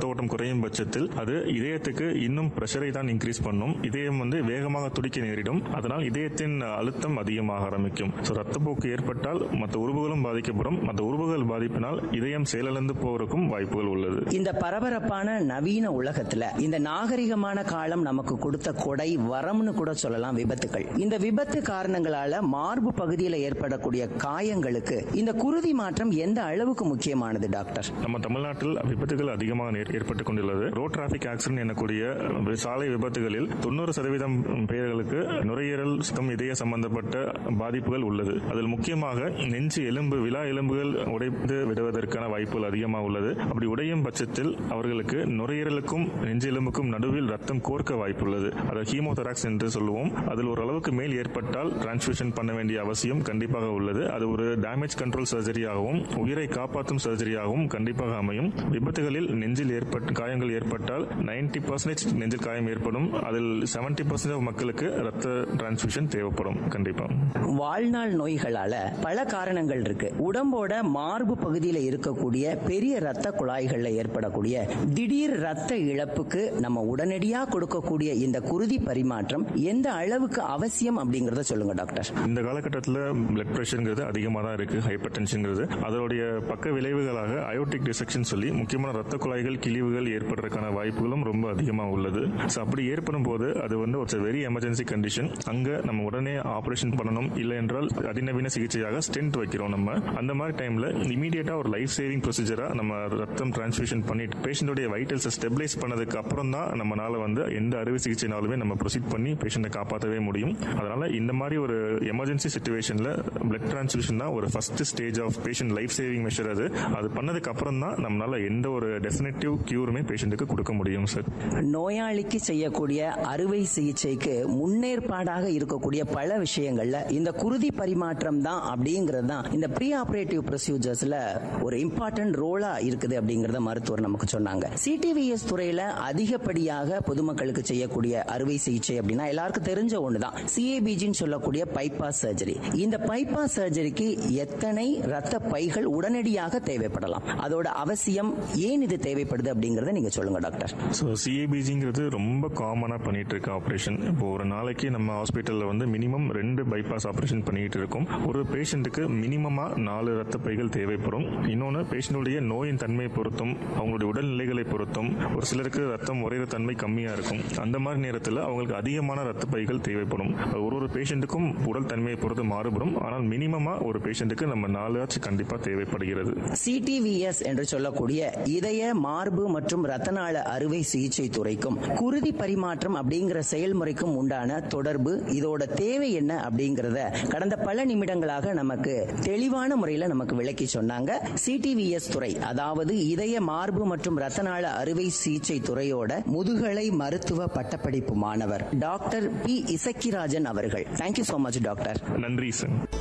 ரத்த ஓட்டம் குறையும் பட்சத்தில் அது இதயத்துக்கு இன்னும் பிரஷரை தான் இன்க்ரீஸ் பண்ணும் இதயம் வந்து வேகமாக துடிக்க நேரிடும் அதனால் இதயத்தின் அழுத்தம் அதிகமாக ஆரம்பிக்கும் ஸோ ரத்தப்போக்கு ஏற்பட்டால் மற்ற உறுப்புகளும் பாதிக்கப்படும் மற்ற உறுப்புகள் பாதிப்பினால் இதயம் செயலிழந்து போவதற்கும் வாய்ப்புகள் உள்ளது இந்த பரபரப்பான நவீன உலகத்துல இந்த நாகரிகமான காலம் நமக்கு கொடுத்த கொடை வரம்னு கூட சொல்லலாம் விபத்துகள் இந்த விபத்து காரணங்களால மார்பு பகுதியில் ஏற்படக்கூடிய காயங்களுக்கு இந்த குருதி மாற்றம் எந்த அளவுக்கு முக்கியமானது டாக்டர் நம்ம தமிழ்நாட்டில் விபத்துகள் அதிகமாக நேர்- ஏற்பட்டுக் கொண்டுள்ளது ரோட் டிராபிக் ஆக்சிடென்ட் எனக்கூடிய வி- சாலை விபத்துகளில் தொண்ணூறு சதவீதம் பேர்களுக்கு நுரையீரல் சுத்தம் இதய சம்பந்தப்பட்ட பாதிப்புகள் உள்ளது அதில் முக்கியமாக நெஞ்சு எலும்பு விழா எலும்புகள் உடைந்து விடுவதற்கான வாய்ப்புகள் அதிகமாக உள்ளது அப்படி உடையும் பட்சத்தில் அவர்களுக்கு நுரையீரலுக்கும் நெஞ்சு எலும்புக்கும் நடுவில் ரத்தம் கோர்க்க வாய்ப்புள்ளது அதை ஹீமோதராக்ஸ் என்று சொல்லுவோம் அதில் ஒரு அளவுக்கு மேல் ஏற்பட்டால் டிரான்ஸ்ஃபியூஷன் பண்ண வேண்டிய அவசியம் கண்டிப்பாக உள்ளது அது ஒரு டேமேஜ் கண்ட்ரோல் சர்ஜரியாகவும் உயிரை காப்பாற்றும் சர்ஜரியாகவும் கண்டிப்பாக அமையும் விபத்துகளில் நெஞ்சில் ஏற்பட்ட காயங்கள் ஏற்பட்டால் 90% பர்சன்டேஜ் நெஞ்சில் காயம் ஏற்படும் அதில் 70% பர்சன்டேஜ் மக்களுக்கு ரத்த டிரான்ஸ்ஃபியூஷன் தேவைப்படும் கண்டிப்பா வாழ்நாள் நோய்களால பல காரணங்கள் இருக்கு உடம்போட மார்பு பகுதியில் இருக்கக்கூடிய பெரிய ரத்த குழாய்கள்ல ஏற்படக்கூடிய திடீர் ரத்த இழப்புக்கு நம்ம உடனடியா கொடுக்கக்கூடிய இந்த குருதி பரிமாற்றம் எந்த அளவுக்கு அவசியம் அப்படிங்கறத சொல்லுங்க டாக்டர் இந்த காலகட்டத்தில் பிளட் ப்ரெஷருங்கிறது அதிகமாக தான் இருக்கு ஹைப்பர் டென்ஷன்ங்கிறது அதனுடைய பக்க விளைவுகளாக அயோட்டிக் டிசெக்ஷன் சொல்லி முக்கியமான ரத்த குழாய்கள் கிழிவுகள் ஏற்படுறதுக்கான வாய்ப்புகளும் ரொம்ப அதிகமாக உள்ளது ஸோ அப்படி ஏற்படும் போது அது வந்து ஒரு வெரி எமர்ஜென்சி கண்டிஷன் அங்க நம்ம உடனே ஆபரேஷன் பண்ணணும் இல்லை என்றால் அதிநவீன சிகிச்சையாக ஸ்டென்ட் வைக்கிறோம் நம்ம அந்த மாதிரி டைம்ல இமீடியட்டா ஒரு லைஃப் சேவிங் ப்ரொசீஜரா நம்ம ரத்தம் டிரான்ஸ்ஃபியூஷன் பண்ணிட்டு பேஷண்டோடைய வைட்டல்ஸை ஸ்டெபிலைஸ் பண்ணதுக்கு அப்புறம் தான் நம்மளால வந்து எந்த அறுவை சிகிச்சைனாலுமே நம்ம ப்ரொசீட் பண்ணி பேஷண்ட்டை காப்பாற்றவே முடியும் அதனால இந்த மாதிரி ஒரு எமர்ஜென்சி சுச்சுவேஷன்ல பிளட் டிரான்ஸ்ஃபியூஷன் தான் ஒரு first stage of patient life saving measure அது அது பண்ணதுக்கு அப்புறம் தான் நம்மளால எந்த ஒரு டெஃபினட்டிவ் கியூருமே பேஷண்ட்டுக்கு கொடுக்க முடியும் சார் நோயாளிக்கு செய்யக்கூடிய அறுவை சிகிச்சைக்கு முன்னேற்பாடாக இருக்கக்கூடிய பல விஷயங்கள்ல இந்த குருதி பரிமாற்றம் தான் அப்படிங்கிறது தான் இந்த ப்ரீ ஆபரேட்டிவ் ப்ரொசீஜர்ஸ்ல ஒரு இம்பார்ட்டன்ட் ரோலா இருக்குது அப்படிங்கறத மருத்துவர் நமக்கு சொன்னாங்க சிடிவிஎஸ் துறையில அதிகப்படியாக பொதுமக்களுக்கு செய்யக்கூடிய அறுவை சிகிச்சை அப்படின்னா எல்லாருக்கும் தெரிஞ்ச ஒண்ணுதான் சிஏபிஜின்னு சொல்லக்கூடிய பைபாஸ் சர்ஜரி இந்த பைபாஸ் சர்ஜரிக்கு எத்தனை ரத்த பைகள் உடனடியாக தேவைப்படலாம் அதோட அவசியம் ஏன் இது தேவைப்படுது அப்படிங்கறத நீங்க சொல்லுங்க டாக்டர் ஸோ சிஏபிஜிங்கிறது ரொம்ப காமனாக பண்ணிட்டு இருக்க ஆப்ரேஷன் இப்போ ஒரு நாளைக்கு நம்ம ஹாஸ்பிட்டலில் வந்து மினிமம் ரெண்டு பைபாஸ் ஆப்ரேஷன் பண்ணிட்டு இருக்கோம் ஒரு பேஷண்ட்டுக்கு மினிமமாக நாலு ரத்த பைகள் தேவைப்படும் இன்னொன்று பேஷண்ட்டுடைய நோயின் தன்மையை பொறுத்தும் அவங்களுடைய உடல்நிலைகளை பொறுத்தும் ஒரு சிலருக்கு ரத்தம் உறையிற தன்மை கம்மியாக இருக்கும் அந்த மாதிரி நேரத்தில் அவங்களுக்கு அதிகமான ரத்த பைகள் தேவைப்படும் அது ஒரு ஒரு பேஷண்ட்டுக்கும் உடல் தன்மையை பொறுத்து மாறுபடும் ஆனால் மினிமமாக ஒரு பேஷண்ட்டுக்கு நம்ம நாலாச்சும் கண்டிப்பாக தேவைப்படுகிறது சிடிவிஎஸ் என்று சொல்லக்கூடிய இதய மார்பு மற்றும் ரத்த நாள அறுவை சிகிச்சை துறைக்கும் குருதி பரிமாற்றம் அப்படிங்கிற செயல்முறைக்கும் உண்டான தொடர்பு இதோட தேவை என்ன அப்படிங்கறத கடந்த பல நிமிடங்களாக நமக்கு தெளிவான முறையில நமக்கு விளக்கி சொன்னாங்க சிடிவிஎஸ் துறை அதாவது இதய மார்பு மற்றும் ரத்த நாள அறுவை சிகிச்சை துறையோட முதுகலை மருத்துவ பட்டப்படிப்பு மாணவர் டாக்டர் பி இசக்கிராஜன் அவர்கள் தேங்க்யூ so மச் டாக்டர் நன்றி சார்